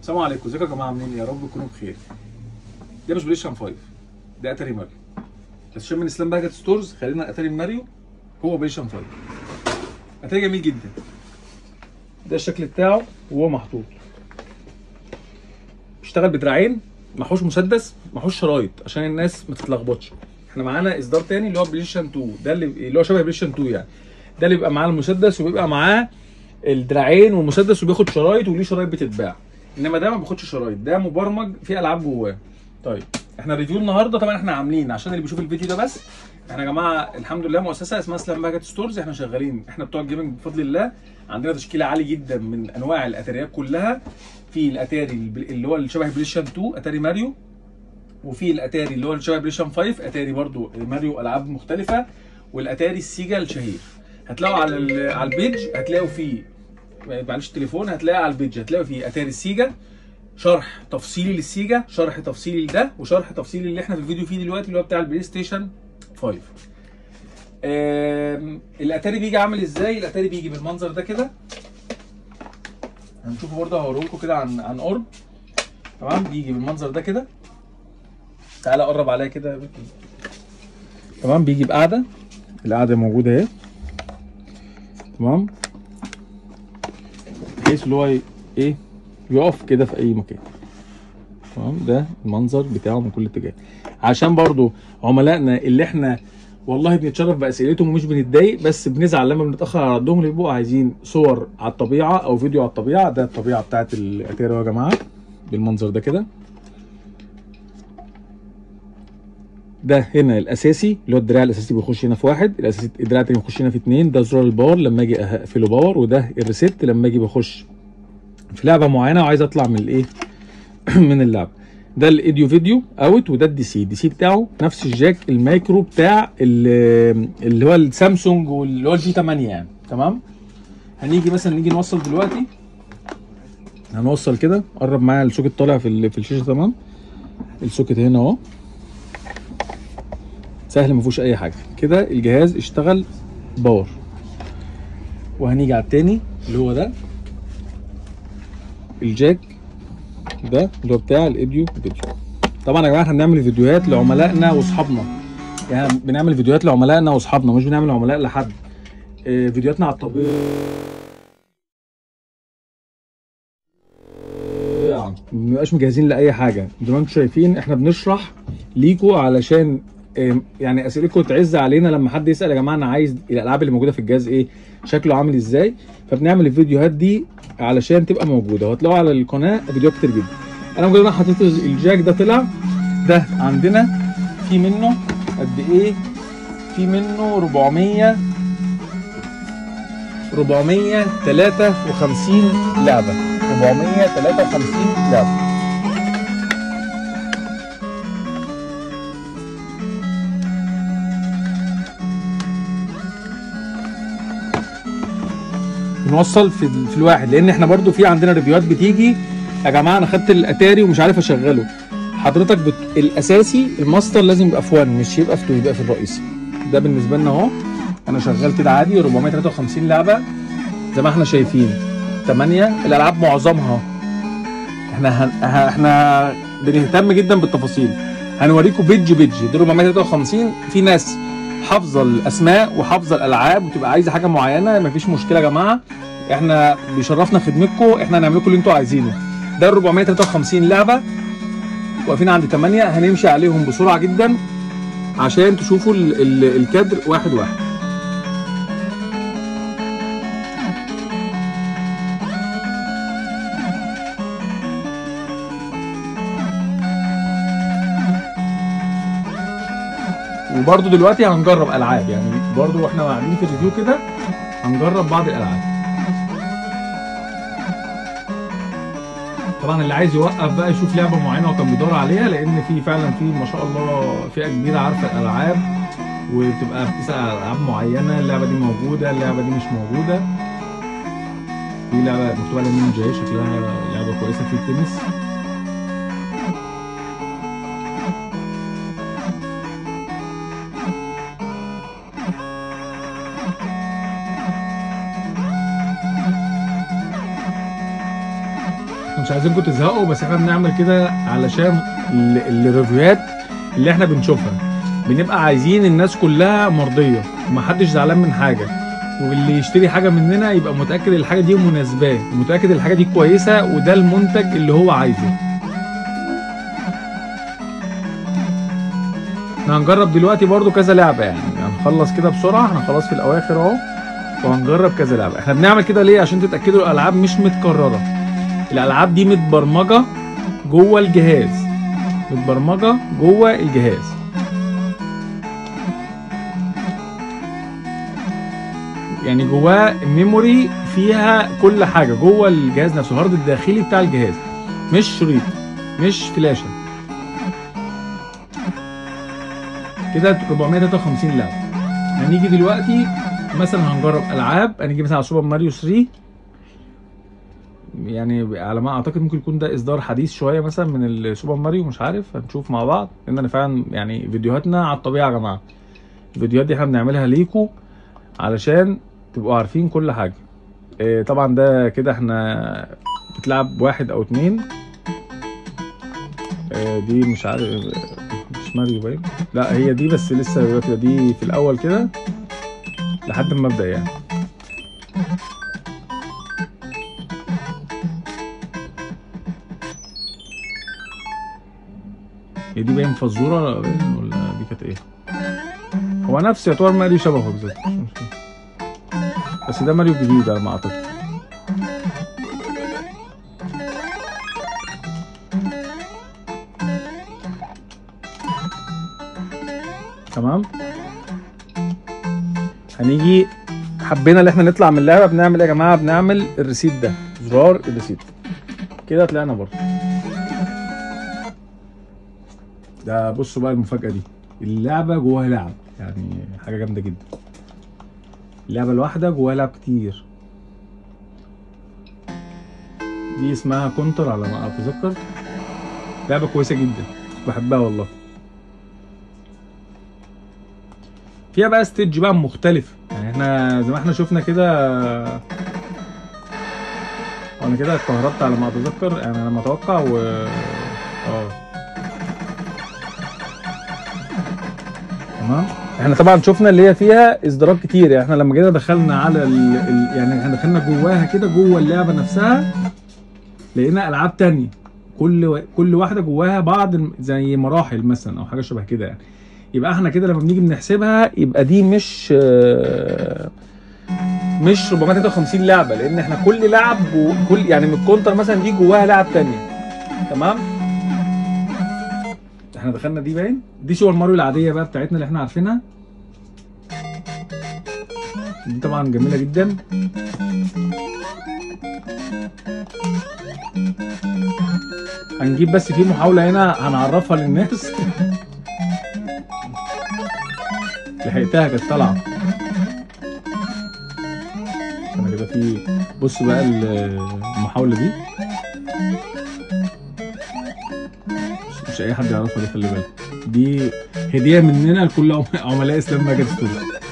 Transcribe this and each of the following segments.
السلام عليكم ازيكم يا جماعه عاملين ايه يا رب تكونوا بخير ده مش بلاي 5 ده اتاري ماريو بس عشان من اسلام باجت ستورز خلينا اتاري ماريو هو بلاي 5 اتاري جميل جدا ده الشكل بتاعه وهو محطوط بيشتغل بدراعين محوش مسدس محوش شرايط عشان الناس ما تتلخبطش احنا معانا اصدار تاني اللي هو بلاي 2 ده اللي اللي هو شبه بلاي 2 يعني ده اللي بيبقى معاه المسدس وبيبقى معاه الدراعين والمسدس وبياخد شرايط وليه شرايط بتتباع انما ده ما بياخدش شرايط ده مبرمج فيه العاب جواه طيب احنا ريفيو النهارده طبعا احنا عاملين عشان اللي بيشوف الفيديو ده بس احنا يا جماعه الحمد لله مؤسسه اسمها سلام باجت ستورز احنا شغالين احنا بتوع الجيمنج بفضل الله عندنا تشكيله عالي جدا من انواع الاتاريات كلها في الاتاري اللي هو اللي شبه بلايستيشن 2 اتاري ماريو وفي الاتاري اللي هو اللي شبه بلايستيشن 5 اتاري برضو ماريو العاب مختلفه والاتاري السيجا الشهير هتلاقوا على ال- على البيج هتلاقوا فيه معلش التليفون هتلاقي على البيج هتلاقوا فيه اتاري السيجا شرح تفصيلي للسيجا شرح تفصيلي لده وشرح تفصيلي اللي احنا في الفيديو فيه دلوقتي اللي هو بتاع البلاي ستيشن 5 آم، الاتاري بيجي عامل ازاي الاتاري بيجي بالمنظر ده كده هنشوفه برضه هوريكم كده عن عن قرب تمام بيجي بالمنظر ده كده تعالى قرب عليا كده يا بنت. تمام بيجي بقعده القعده موجوده اهي تمام بحيث اللي هو ي- ايه يقف كده في اي مكان تمام ده المنظر بتاعه من كل اتجاه عشان برضو عملائنا اللي احنا والله بنتشرف باسئلتهم ومش بنتضايق بس بنزعل لما بنتاخر على ردهم اللي بيبقوا عايزين صور على الطبيعه او فيديو على الطبيعه ده الطبيعه بتاعت الاتاري يا جماعه بالمنظر ده كده ده هنا الاساسي اللي هو الدراع الاساسي بيخش هنا في واحد الاساسي الدراع التاني بيخش هنا في اتنين ده زرار الباور لما اجي اقفله باور وده الريست لما اجي بخش في لعبه معينه وعايز اطلع من الايه من اللعبه ده الايديو فيديو اوت وده الدي سي الدي سي بتاعه نفس الجاك المايكرو بتاع ال- اللي هو السامسونج واللي هو الجي 8 يعني تمام هنيجي مثلا نيجي نوصل دلوقتي هنوصل كده قرب معايا السوكت طالع في ال- في الشاشه تمام السوكت هنا اهو سهل ما فيهوش اي حاجه كده الجهاز اشتغل باور وهنيجي على التاني اللي هو ده الجاك ده اللي هو بتاع الايديو فيديو طبعا يا جماعه احنا بنعمل فيديوهات لعملائنا واصحابنا يعني بنعمل فيديوهات لعملائنا واصحابنا مش بنعمل عملاء لحد اه، فيديوهاتنا على الطبيعه ما بنبقاش مجهزين لاي حاجه زي ما انتم شايفين احنا بنشرح ليكوا علشان اه، يعني اسئلتكم تعز علينا لما حد يسال يا جماعه انا عايز الالعاب اللي موجوده في الجهاز ايه شكله عامل ازاي فبنعمل الفيديوهات دي علشان تبقى موجوده وهتلاقوا على القناه فيديوهات كتير جدا انا مجرد انا حطيت الجاك ده طلع ده عندنا في منه قد ايه في منه 400 453 لعبه 453 لعبه بنوصل في, ال- في الواحد لان احنا برضو في عندنا ريفيوهات بتيجي يا جماعه انا خدت الاتاري ومش عارف اشغله حضرتك بت... الاساسي الماستر لازم يبقى في 1 مش يبقى في 2 يبقى في الرئيسي ده بالنسبه لنا اهو انا شغال كده عادي 453 لعبه زي ما احنا شايفين 8 الالعاب معظمها احنا هن... ه- احنا بنهتم جدا بالتفاصيل هنوريكم بيدج بيدج دي 453 في ناس حافظه الاسماء وحافظه الالعاب وتبقى عايزه حاجه معينه مفيش مشكله يا جماعه احنا بيشرفنا خدمتكم احنا هنعمل لكم اللي انتوا عايزينه ده ال 453 لعبه واقفين عند 8 هنمشي عليهم بسرعه جدا عشان تشوفوا ال ال الكادر واحد واحد وبرده دلوقتي هنجرب العاب يعني برده واحنا قاعدين في الريفيو كده هنجرب بعض الالعاب طبعا اللي عايز يوقف بقى يشوف لعبه معينه وكان بيدور عليها لان في فعلا في ما شاء الله فئه كبيره عارفه الالعاب وبتبقى بتسال على العاب معينه اللعبه دي موجوده اللعبه دي مش موجوده في لعبه مكتوب عليها نينجا اهي شكلها لعبه كويسه في التنس مش عايزينكم تزهقوا بس احنا بنعمل كده علشان ال- الريفيوهات اللي احنا بنشوفها بنبقى عايزين الناس كلها مرضيه ومحدش زعلان من حاجه واللي يشتري حاجه مننا يبقى متاكد الحاجه دي مناسباه ومتاكد الحاجه دي كويسه وده المنتج اللي هو عايزه احنا هنجرب دلوقتي برضو كذا لعبه يعني هنخلص كده بسرعه احنا خلاص في الاواخر اهو وهنجرب كذا لعبه احنا بنعمل كده ليه عشان تتاكدوا الالعاب مش متكرره الالعاب دي متبرمجه جوه الجهاز متبرمجه جوه الجهاز يعني جواه ميموري فيها كل حاجه جوه الجهاز نفسه الهارد الداخلي بتاع الجهاز مش شريط مش فلاشه كده 453 لعبه هنيجي دلوقتي مثلا هنجرب العاب هنيجي مثلا على سوبر ماريو 3 يعني على ما اعتقد ممكن يكون ده اصدار حديث شويه مثلا من السوبر ماريو مش عارف هنشوف مع بعض لان انا فعلا يعني فيديوهاتنا على الطبيعه يا جماعه الفيديوهات دي احنا بنعملها ليكو علشان تبقوا عارفين كل حاجه إيه طبعا ده كده احنا بتلعب واحد او اتنين إيه دي مش عارف مش ماريو باين لا هي دي بس لسه دلوقتي دي في الاول كده لحد ما ابدا يعني هي دي باين فزوره باين ولا دي كانت ايه هو نفس يعتبر ماريو شبهه بالظبط مش مشكلة. بس ده ماريو جديد على ما اعتقد تمام هنيجي حبينا ان احنا نطلع من اللعبه بنعمل ايه يا جماعه بنعمل الريسيت ده زرار الريسيت كده طلعنا بره ده بصوا بقى المفاجاه دي اللعبه جواها لعب يعني حاجه جامده جدا اللعبه الواحده جواها لعب كتير دي اسمها كونتر على ما اتذكر لعبه كويسه جدا بحبها والله فيها بقى ستيج بقى مختلف يعني احنا زي ما احنا شفنا كده انا كده اتكهربت على ما اتذكر يعني انا ما اتوقع و اه تمام احنا طبعا شفنا اللي هي فيها اصدارات كتير يعني احنا لما جينا دخلنا على ال... ال... يعني احنا دخلنا جواها كده جوه اللعبه نفسها لقينا العاب تانية كل و... كل واحده جواها بعض الم- زي مراحل مثلا او حاجه شبه كده يعني يبقى احنا كده لما بنيجي بنحسبها يبقى دي مش آه، مش 453 لعبه لان احنا كل لعب وكل يعني من الكونتر مثلا دي جواها لعب تانية تمام احنا دخلنا دي باين دي سوبر ماريو العاديه بقى بتاعتنا اللي احنا عارفينها دي طبعا جميله جدا هنجيب بس في محاوله هنا هنعرفها للناس لحقتها كانت طالعه انا كده في بص بقى المحاوله دي مش- مش اي حد يعرفها دي خلي بالك دي هديه مننا لكل عم- عملاء اسلام ماجد ستوري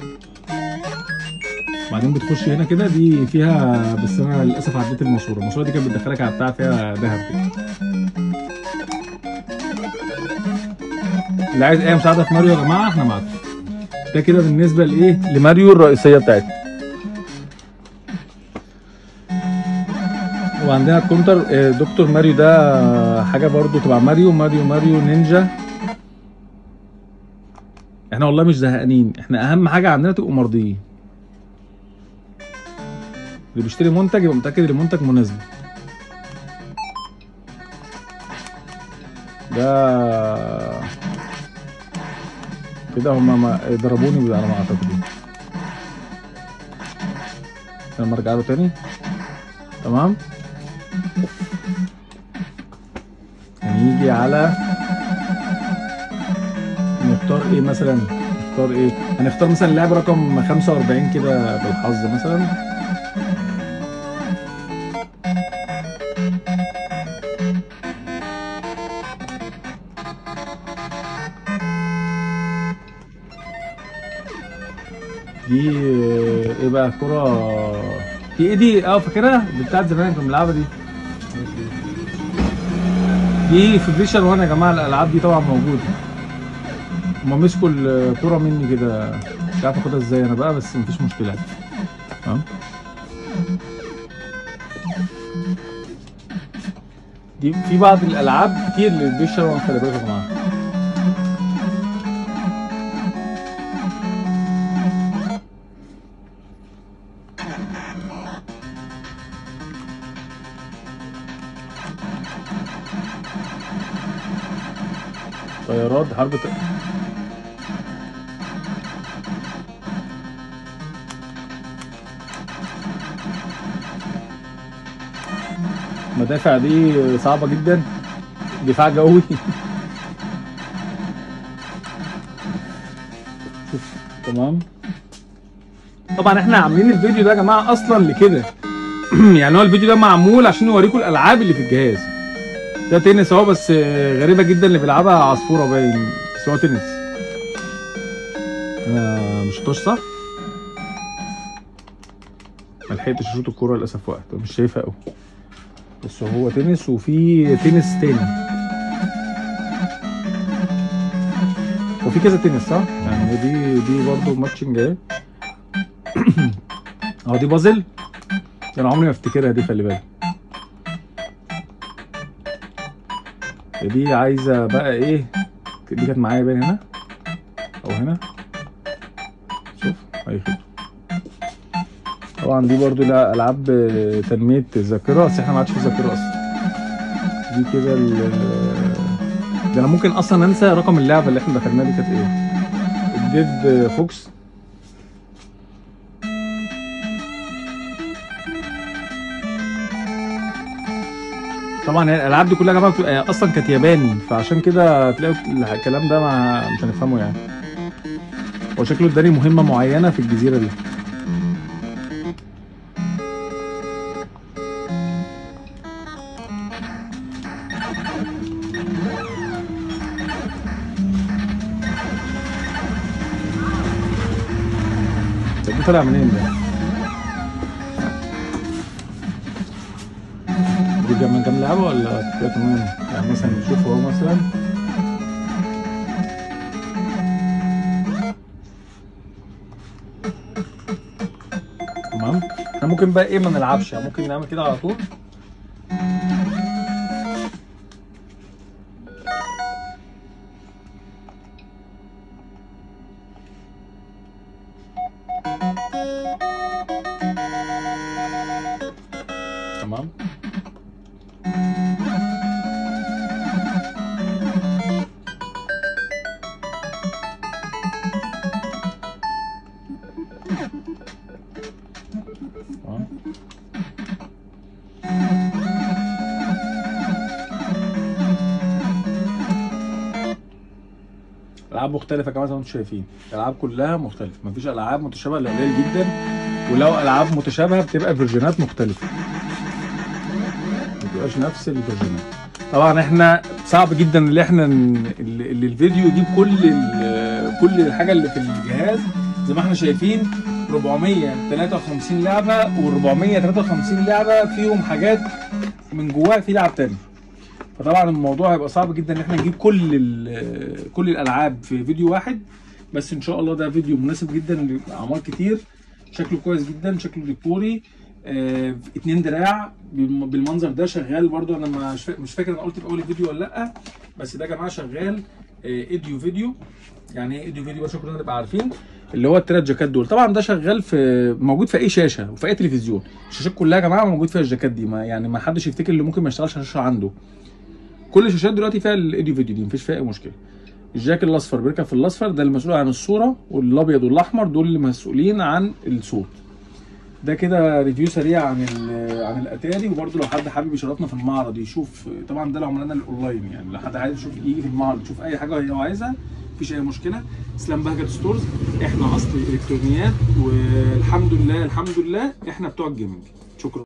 بعدين بتخش هنا كده دي فيها بس انا للاسف عديت الماسوره الماسوره دي كانت بتدخلك على بتاع فيها ذهب كده اللي عايز اي مساعده في ماريو يا جماعه احنا معاكم ده كده بالنسبه لايه لماريو الرئيسيه بتاعتنا وعندنا الكونتر آه، دكتور ماريو ده حاجه برضو تبع ماريو ماريو ماريو نينجا احنا والله مش زهقانين احنا اهم حاجه عندنا تبقوا مرضيين اللي بيشتري منتج يبقى متاكد ان المنتج مناسب ده كده هما ما ضربوني على ما اعتقد لما ارجع له تاني تمام هنيجي على نختار ايه مثلا نختار ايه هنختار مثلا لاعب رقم 45 كده بالحظ مثلا دي ايه بقى كرة دي ايه دي اه فاكرها دي بتاعت زمان كنا بنلعبها دي دي في بلاي 1 يا جماعه الالعاب دي طبعا موجوده هما مسكوا الكوره مني كده مش عارف اخدها ازاي انا بقى بس مفيش مشكله تمام دي في بعض الالعاب كتير للبلاي 1 خلي بالكم يا جماعه طيارات حرب ط... المدافع دي صعبة جدا دفاع جوي شوف تمام طبعا احنا عاملين الفيديو ده يا جماعة اصلا لكده يعني هو الفيديو ده معمول عشان يوريكم الالعاب اللي في الجهاز ده تنس اهو بس غريبه جدا اللي بيلعبها عصفوره باين بس هو تنس انا مش شفتوش صح ما لحقتش اشوط الكوره للاسف وقت مش شايفها قوي بس هو تنس وفي تنس تاني وفي كذا تنس صح يعني دي دي برضه ماتشنج اهي اهو دي بازل انا عمري ما افتكرها دي خلي بالك دي عايزه بقى ايه دي كانت معايا باين هنا او هنا شوف اي خدمه طبعا دي برضو لا العاب تنميه الذاكره بس احنا ما عادش في ذاكره اصلا دي كده ده انا ممكن اصلا انسى رقم اللعبه اللي احنا دخلناها دي كانت ايه الديد فوكس طبعا الالعاب دي كلها يا جماعه بتبقى اصلا كانت ياباني فعشان كده تلاقوا الكلام ده ما مش هنفهمه يعني هو شكله اداني مهمه معينه في الجزيره دي ده طلع منين ده؟ دي من كام لعبه ولا كده تمام يعني مثلا نشوف اهو مثلا تمام احنا ممكن بقى ايه ما نلعبش يعني ممكن نعمل كده على طول تمام العاب مختلفه كمان زي ما انتم شايفين الالعاب كلها مختلفه مفيش العاب متشابهه الا قليل جدا ولو العاب متشابهه بتبقى فيرجنات مختلفه ما بتبقاش نفس الفيرجنات طبعا احنا صعب جدا اللي احنا اللي الفيديو يجيب كل كل الحاجه اللي في الجهاز زي ما احنا شايفين 453 لعبه و453 لعبه فيهم حاجات من جواها في لعب تاني فطبعا الموضوع هيبقى صعب جدا ان احنا نجيب كل كل الالعاب في فيديو واحد بس ان شاء الله ده فيديو مناسب جدا لاعمار كتير شكله كويس جدا شكله ديكوري اه اتنين دراع بالمنظر ده شغال برضو انا مش مش فاكر انا قلت في اول الفيديو ولا لا بس ده يا جماعه شغال اه ايديو فيديو يعني ايه ايديو فيديو بس عشان كلنا نبقى عارفين اللي هو الثلاث جاكات دول طبعا ده شغال في موجود في اي شاشه وفي اي تلفزيون الشاشات كلها يا جماعه موجود فيها الجاكات دي ما يعني ما حدش يفتكر اللي ممكن ما يشتغلش شاشه عنده كل الشاشات دلوقتي فيها الايديو فيديو دي مفيش فيها اي مشكله الجاك الاصفر بيركب في الاصفر ده المسؤول عن الصوره والابيض والاحمر دول اللي مسؤولين عن الصوت ده كده ريفيو سريع عن عن الاتاري وبرده لو حد حابب يشرفنا في المعرض يشوف طبعا ده لعملائنا الاونلاين يعني لو حد عايز يشوف يجي في المعرض يشوف اي حاجه هو عايزها مفيش اي مشكله اسلام بهجت ستورز احنا اصل الكترونيات والحمد لله الحمد لله احنا بتوع الجيمنج